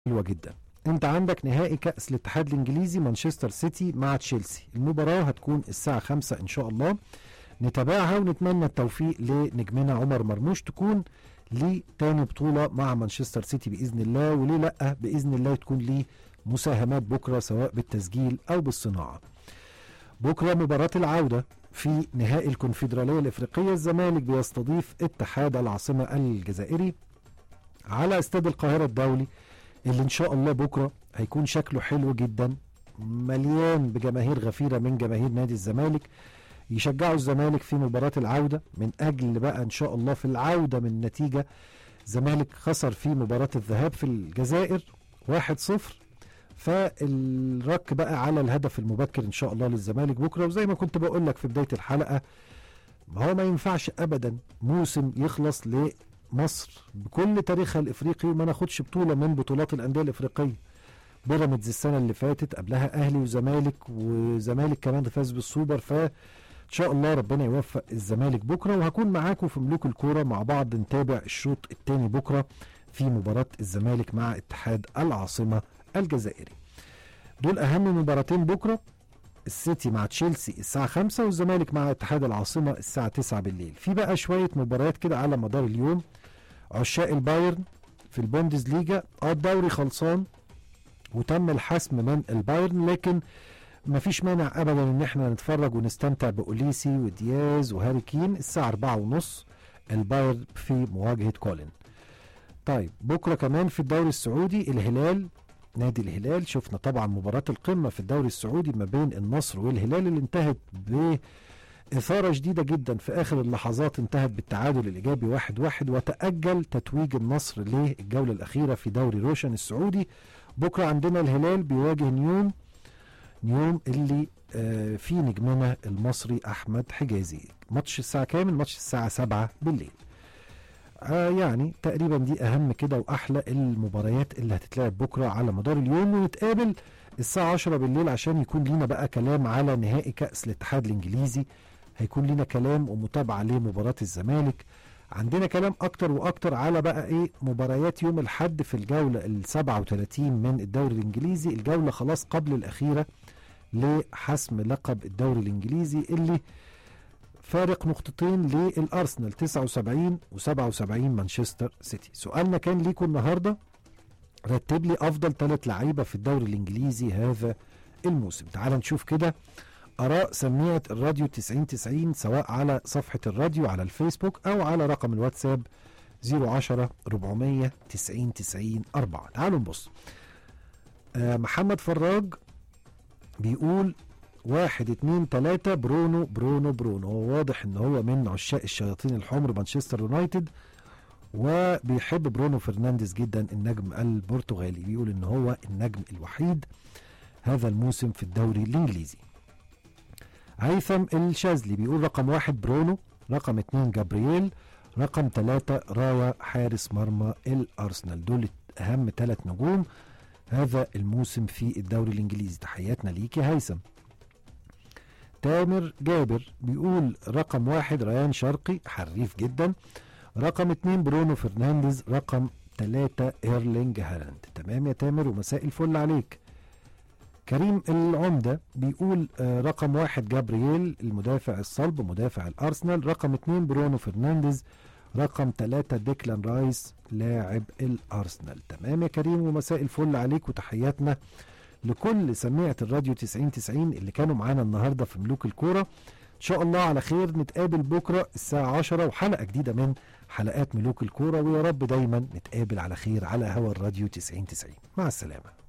حلوه جدا انت عندك نهائي كأس الاتحاد الانجليزي مانشستر سيتي مع تشيلسي المباراة هتكون الساعة خمسة ان شاء الله نتابعها ونتمنى التوفيق لنجمنا عمر مرموش تكون ليه تاني بطولة مع مانشستر سيتي بإذن الله وليه لأ بإذن الله تكون ليه مساهمات بكرة سواء بالتسجيل أو بالصناعة بكرة مباراة العودة في نهائي الكونفدرالية الإفريقية الزمالك بيستضيف اتحاد العاصمة الجزائري على استاد القاهرة الدولي اللي ان شاء الله بكره هيكون شكله حلو جدا مليان بجماهير غفيره من جماهير نادي الزمالك يشجعوا الزمالك في مباراه العوده من اجل بقى ان شاء الله في العوده من نتيجه الزمالك خسر في مباراه الذهاب في الجزائر 1-0 فالرك بقى على الهدف المبكر ان شاء الله للزمالك بكره وزي ما كنت بقول لك في بدايه الحلقه ما هو ما ينفعش ابدا موسم يخلص مصر بكل تاريخها الافريقي وما ناخدش بطوله من بطولات الانديه الافريقيه بيراميدز السنه اللي فاتت قبلها اهلي وزمالك وزمالك كمان فاز بالسوبر ف ان شاء الله ربنا يوفق الزمالك بكره وهكون معاكم في ملوك الكوره مع بعض نتابع الشوط الثاني بكره في مباراه الزمالك مع اتحاد العاصمه الجزائري دول اهم مباراتين بكره السيتي مع تشيلسي الساعة 5 والزمالك مع اتحاد العاصمة الساعة 9 بالليل في بقى شوية مباريات كده على مدار اليوم عشاق البايرن في البوندز ليجا اه الدوري خلصان وتم الحسم من البايرن لكن ما فيش مانع ابدا ان احنا نتفرج ونستمتع باوليسي ودياز وهاري كين الساعه 4 ونص البايرن في مواجهه كولين طيب بكره كمان في الدوري السعودي الهلال نادي الهلال شفنا طبعا مباراة القمة في الدوري السعودي ما بين النصر والهلال اللي انتهت بإثارة شديدة جدا في آخر اللحظات انتهت بالتعادل الإيجابي واحد واحد وتأجل تتويج النصر للجولة الأخيرة في دوري روشن السعودي بكرة عندنا الهلال بيواجه نيوم نيوم اللي آه في نجمنا المصري أحمد حجازي ماتش الساعة كام؟ الماتش الساعة 7 بالليل آه يعني تقريبا دي اهم كده واحلى المباريات اللي هتتلعب بكره على مدار اليوم ونتقابل الساعه 10 بالليل عشان يكون لينا بقى كلام على نهائي كاس الاتحاد الانجليزي هيكون لينا كلام ومتابعه لمباراه الزمالك عندنا كلام اكتر واكتر على بقى ايه مباريات يوم الحد في الجوله ال 37 من الدوري الانجليزي الجوله خلاص قبل الاخيره لحسم لقب الدوري الانجليزي اللي فارق نقطتين للارسنال 79 و77 مانشستر سيتي سؤالنا كان ليكم النهارده رتب لي افضل ثلاث لعيبه في الدوري الانجليزي هذا الموسم تعال نشوف كده اراء سميعه الراديو 90 90 سواء على صفحه الراديو على الفيسبوك او على رقم الواتساب 010 400 90 90 4 تعالوا نبص آه محمد فراج بيقول واحد اتنين تلاتة برونو برونو برونو هو واضح ان هو من عشاق الشياطين الحمر مانشستر يونايتد وبيحب برونو فرنانديز جدا النجم البرتغالي بيقول ان هو النجم الوحيد هذا الموسم في الدوري الانجليزي هيثم الشاذلي بيقول رقم واحد برونو رقم اتنين جابرييل رقم ثلاثة رايا حارس مرمى الأرسنال دول أهم ثلاث نجوم هذا الموسم في الدوري الإنجليزي تحياتنا ليك يا هيثم تامر جابر بيقول رقم واحد ريان شرقي حريف جدا رقم اتنين برونو فرنانديز رقم تلاتة ايرلينج هالاند تمام يا تامر ومساء الفل عليك كريم العمدة بيقول آه رقم واحد جابرييل المدافع الصلب مدافع الأرسنال رقم اتنين برونو فرنانديز رقم ثلاثة ديكلان رايس لاعب الأرسنال تمام يا كريم ومساء الفل عليك وتحياتنا لكل سماعة الراديو 90 90 اللي كانوا معانا النهارده في ملوك الكورة إن شاء الله على خير نتقابل بكرة الساعة 10 وحلقة جديدة من حلقات ملوك الكورة ويا رب دايما نتقابل على خير على هوا الراديو 90 90 مع السلامة